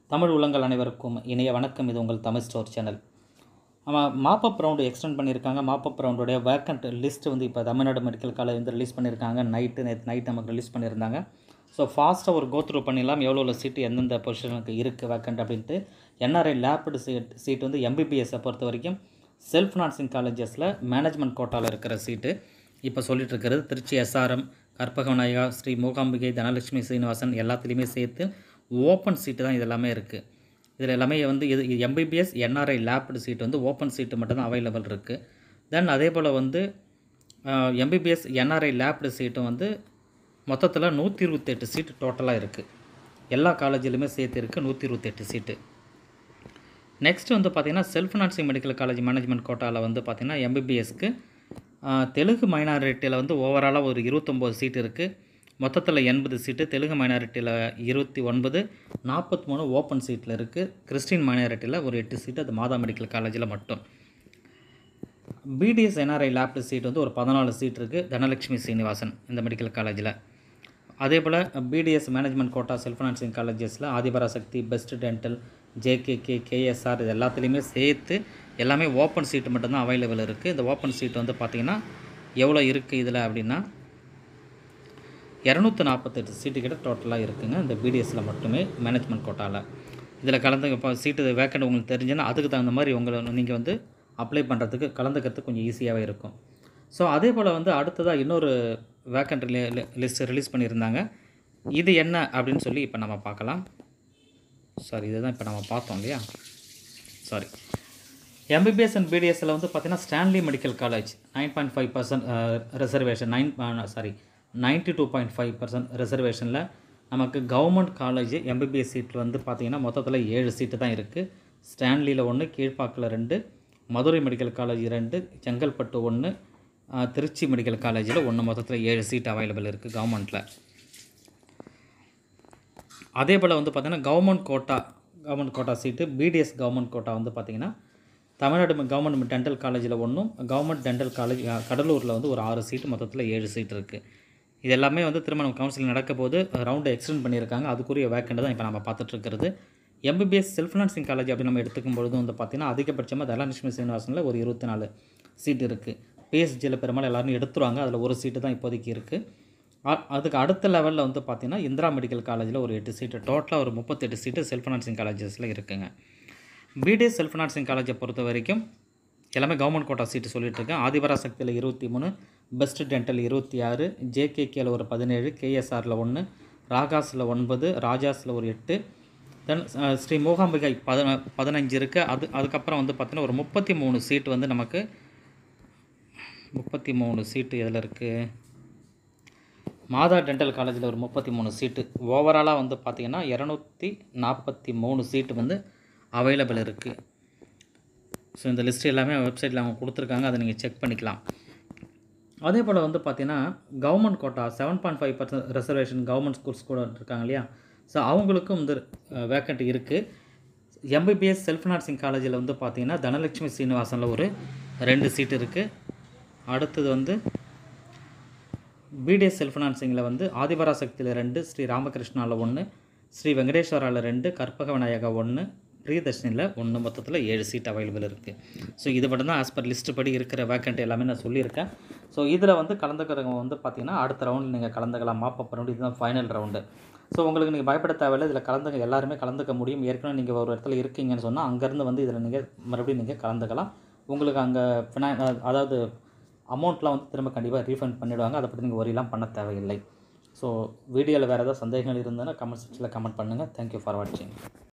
தமிழ் உள்ளங்கள் அனைவருக்கும் இனிய வணக்கம் இது உங்கள் தமிழ் ஸ்டோர் சேனல் ஆமாம் மாப்பப் ரவுண்டு எக்ஸ்டெண்ட் பண்ணியிருக்காங்க மாப்பப் ரவுண்டுடைய வேக்கண்ட் லிஸ்ட் வந்து இப்போ தமிழ்நாடு மெடிக்கல் காலேஜ் வந்து ரிலீஸ் பண்ணியிருக்காங்க நைட்டு நேற்று நைட் நமக்கு ரிலீஸ் பண்ணியிருந்தாங்க ஸோ ஃபாஸ்ட்டாக ஒரு கோத்ரூ பண்ணிடலாம் எவ்வளோ எவ்வளோ சீட்டு எந்தெந்த பொசிஷனுக்கு இருக்குது வேக்கண்ட் அப்படின்ட்டு என்ஆர்ஐ லேப்டு சீட் சீட் வந்து எம்பிபிஎஸ்ஸை பொறுத்த வரைக்கும் செல்ஃப் நார்சிங் காலேஜஸில் மேனேஜ்மெண்ட் கோட்டாவில் இருக்கிற சீட்டு இப்போ சொல்லிட்டு இருக்கிறது திருச்சி எஸ்ஆர்எம் கற்பகநாயகா ஸ்ரீ மூகாம்பிகை தனலட்சுமி சீனிவாசன் எல்லாத்துலேயுமே சேர்த்து ஓப்பன் சீட்டு தான் இது எல்லாமே இருக்குது இதில் எல்லாமே வந்து இது எம்பிபிஎஸ் என்ஆர்ஐ லேப்டு சீட் வந்து ஓப்பன் சீட்டு மட்டும்தான் அவைலபிள் இருக்குது தென் அதே போல் வந்து எம்பிபிஎஸ் என்ஆர்ஐ லேப்டு சீட்டும் வந்து மொத்தத்தில் நூற்றி இருபத்தெட்டு சீட்டு டோட்டலாக இருக்குது எல்லா காலேஜிலுமே சேர்த்து இருக்குது நூற்றி இருபத்தெட்டு சீட்டு நெக்ஸ்ட் வந்து பார்த்திங்கன்னா self financing medical college management கோட்டாவில் வந்து பார்த்திங்கன்னா எம்பிபிஎஸ்க்கு தெலுங்கு மைனாரிட்டியில் வந்து ஓவராலாக ஒரு இருபத்தொம்போது சீட் இருக்குது மொத்தத்தில் எண்பது சீட்டு தெலுங்கு மைனாரிட்டியில் இருபத்தி ஒன்பது நாற்பத்தி மூணு ஓப்பன் சீட்டில் இருக்குது கிறிஸ்டின் மைனாரிட்டியில் ஒரு எட்டு சீட்டு அது மாதா மெடிக்கல் காலேஜில் மட்டும் பிடிஎஸ் என்ஆர்ஐ லேப்டு சீட் வந்து ஒரு பதினாலு சீட் இருக்குது தனலட்சுமி சீனிவாசன் இந்த மெடிக்கல் காலேஜில் அதே போல் BDS management quota self financing காலேஜஸில் Adhiparasakthi best dental JKK KSR இது எல்லாத்துலேயுமே சேர்த்து எல்லாமே ஓப்பன் சீட்டு மட்டும்தான் அவைலபிள் இருக்குது இந்த ஓப்பன் சீட் வந்து பார்த்திங்கன்னா எவ்வளோ இருக்குது இதில் அப்படின்னா இரநூத்தி நாற்பத்தெட்டு சீட்டு கிட்ட டோட்டலாக இருக்குங்க இந்த பிடிஎஸில் மட்டுமே மேனேஜ்மெண்ட் கோட்டாவில் இதில் கலந்து இப்போ சீட்டு வேக்கண்ட் உங்களுக்கு தெரிஞ்சுன்னா அதுக்கு தகுந்த மாதிரி உங்களை நீங்கள் வந்து அப்ளை பண்ணுறதுக்கு கலந்துக்கிறதுக்கு கொஞ்சம் ஈஸியாகவே இருக்கும் ஸோ அதே போல் வந்து அடுத்ததாக இன்னொரு வேக்கண்ட் லிஸ்ட் ரிலீஸ் பண்ணியிருந்தாங்க இது என்ன அப்படின்னு சொல்லி இப்போ நம்ம பார்க்கலாம் சாரி இதுதான் இப்போ நம்ம பார்த்தோம் இல்லையா சாரி எம்பிபிஎஸ் அண்ட் பிடிஎஸ்சில் வந்து பார்த்திங்கன்னா Stanley medical college nine point five percent reservation nine sorry ninety two point five percent ரிசர்வேஷனில் நமக்கு கவர்மெண்ட் காலேஜ் எம்பிபிஎஸ் சீட்டில் வந்து பார்த்திங்கன்னா மொத்தத்தில் ஏழு சீட்டு தான் இருக்குது ஸ்டான்லியில் ஒன்று கீழ்ப்பாக்கில் ரெண்டு மதுரை மெடிக்கல் காலேஜ் ரெண்டு செங்கல்பட்டு ஒன்று திருச்சி மெடிக்கல் காலேஜில் ஒன்று மொத்தத்தில் ஏழு சீட் அவைலபிள் இருக்குது கவர்மெண்ட்டில் அதே போல் வந்து பார்த்திங்கன்னா government quota government quota seat BDS government quota வந்து பார்த்திங்கன்னா தமிழ்நாடு கவர்மெண்ட் டென்டல் காலேஜில் ஒன்றும் கவர்மெண்ட் டென்டல் காலேஜ் கடலூரில் வந்து ஒரு ஆறு சீட்டு மொத்தத்தில் ஏழு சீட் இருக்குது இது எல்லாமே வந்து திருமணம் கவுன்சிலிங் நடக்க போது ரவுண்டை எக்ஸ்டெண்ட் பண்ணியிருக்காங்க அதுக்குரிய வேக்கண்ட் தான் இப்போ நம்ம பார்த்துட்ருக்கிறது எம்பிபிஎஸ் செல்ஃப் ஃபினான்சிங் காலேஜ் அப்படி நம்ம எடுத்துக்கும் பொழுது வந்து பார்த்திங்கன்னா அதிகபட்சமாக தனலட்சுமி சீனிவாசனில் ஒரு இருபத்தி நாலு சீட் இருக்குது பிஎஸ்ஜியில் பெரும்பாலும் எல்லாரும் எடுத்துருவாங்க அதில் ஒரு சீட்டு தான் இப்போதைக்கு இருக்குது அதுக்கு அடுத்த லெவலில் வந்து பார்த்திங்கன்னா இந்திரா மெடிக்கல் காலேஜில் ஒரு எட்டு சீட்டு டோட்டலாக ஒரு முப்பத்தெட்டு சீட்டு செல்ஃப் ஃபினான்சிங் காலேஜஸில் இருக்குங்க பிடிஎஸ் செல்ஃப் ஃபினான்சிங் காலேஜை பொறுத்த வரைக்கும் எல்லாமே கவர்மெண்ட் கோட்டா சீட்டு சொல்லிட்டு இருக்கேன் ஆதிபராசக்தியில் இருபத்தி மூணு பெஸ்ட் டென்டல் இருபத்தி ஆறு ஜேகேகேயில் ஒரு பதினேழு கேஎஸ்ஆரில் ஒன்று ராகாஸில் ஒன்பது ராஜாஸில் ஒரு எட்டு தென் ஸ்ரீ மூகாம்பிகை பதின பதினஞ்சு இருக்குது அது அதுக்கப்புறம் வந்து பார்த்திங்கன்னா ஒரு முப்பத்தி மூணு சீட்டு வந்து நமக்கு முப்பத்தி மூணு சீட்டு எதில் இருக்குது மாதா டென்டல் காலேஜில் ஒரு முப்பத்தி மூணு சீட்டு ஓவராலாக வந்து பார்த்திங்கன்னா இரநூத்தி நாற்பத்தி மூணு சீட்டு வந்து அவைலபிள் இருக்குது ஸோ இந்த லிஸ்ட் எல்லாமே வெப்சைட்டில் அவங்க கொடுத்துருக்காங்க அதை நீங்கள் செக் பண்ணிக்கலாம் அதே போல் வந்து பார்த்திங்கன்னா government quota seven point five percent reservation government schools கூட இருக்காங்க இல்லையா ஸோ அவங்களுக்கும் வந்து வேக்கண்ட் இருக்குது எம்பிபிஎஸ் செல்ஃப் நர்சிங் காலேஜில் வந்து பார்த்திங்கன்னா தனலட்சுமி சீனிவாசனில் ஒரு ரெண்டு சீட்டு இருக்குது அடுத்தது வந்து பிடிஎஸ் செல்ஃப் ஃபினான்சிங்கில் வந்து ஆதிபராசக்தியில் ரெண்டு ஸ்ரீ ராமகிருஷ்ணாவில் ஒன்று ஸ்ரீ வெங்கடேஸ்வராவில் ரெண்டு கற்பக விநாயகா ஒன்று பிரியதர்ஷனியில் ஒன்று மொத்தத்தில் ஏழு சீட் அவைலபிள் இருக்குது ஸோ இது மட்டும் தான் ஆஸ் பர் லிஸ்ட்டு படி இருக்கிற வேக்கண்ட் எல்லாமே நான் சொல்லியிருக்கேன் ஸோ இதில் வந்து கலந்துக்கிறவங்க வந்து பார்த்திங்கன்னா அடுத்த ரவுண்டில் நீங்கள் கலந்துக்கலாம் மாப்பப் ரவுண்டு இதுதான் ஃபைனல் ரவுண்டு ஸோ உங்களுக்கு நீங்கள் பயப்பட தேவையில்லை இதில் கலந்துக்க எல்லாருமே கலந்துக்க முடியும் ஏற்கனவே நீங்கள் ஒரு இடத்துல இருக்கீங்கன்னு சொன்னால் அங்கேருந்து வந்து இதில் நீங்கள் மறுபடியும் நீங்கள் கலந்துக்கலாம் உங்களுக்கு அங்கே ஃபினா அதாவது அமௌண்ட்லாம் வந்து திரும்ப கண்டிப்பாக ரீஃபண்ட் பண்ணிவிடுவாங்க அதை பற்றி நீங்கள் ஒரியெல்லாம் பண்ண தேவையில்லை ஸோ வீடியோவில் வேறு ஏதாவது சந்தேகங்கள் இருந்ததுன்னா கமெண்ட் செக்ஷனில் கமெண்ட் பண்ணுங்கள் தேங்க்யூ ஃபார் வாட்சிங்